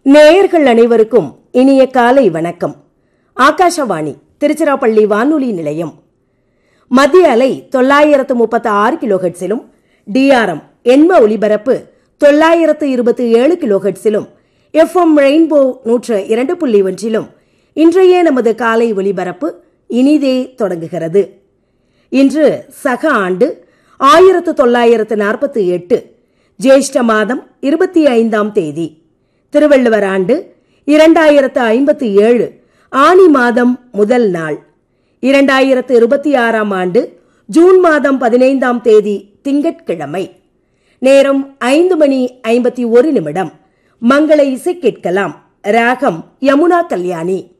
நேயர்கள் அனைவருக்கும் இனிய காலை வணக்கம் ஆகாஷவாணி திருச்சிராப்பள்ளி வானொலி நிலையம் மத்திய அலை தொள்ளாயிரத்து முப்பத்தி ஆறு கிலோஹெட்ஸிலும் டிஆர்எம் எண்ம ஒலிபரப்பு தொள்ளாயிரத்து இருபத்தி ஏழு கிலோஹெட்ஸிலும் எஃப்எம் ரெயின்போ நூற்று இரண்டு புள்ளி ஒன்றிலும் இன்றைய நமது காலை ஒலிபரப்பு இனிதே தொடங்குகிறது இன்று சக ஆண்டு ஆயிரத்து தொள்ளாயிரத்து நாற்பத்தி எட்டு ஜேஷ்ட மாதம் இருபத்தி ஐந்தாம் தேதி திருவள்ளுவர் ஆண்டு இரண்டாயிரத்து ஐம்பத்தி ஏழு ஆனி மாதம் முதல் நாள் இரண்டாயிரத்து இருபத்தி ஆறாம் ஆண்டு ஜூன் மாதம் பதினைந்தாம் தேதி திங்கட்கிழமை நேரம் ஐந்து மணி ஐம்பத்தி ஒரு நிமிடம் மங்கள இசை கேட்கலாம் ராகம் யமுனா கல்யாணி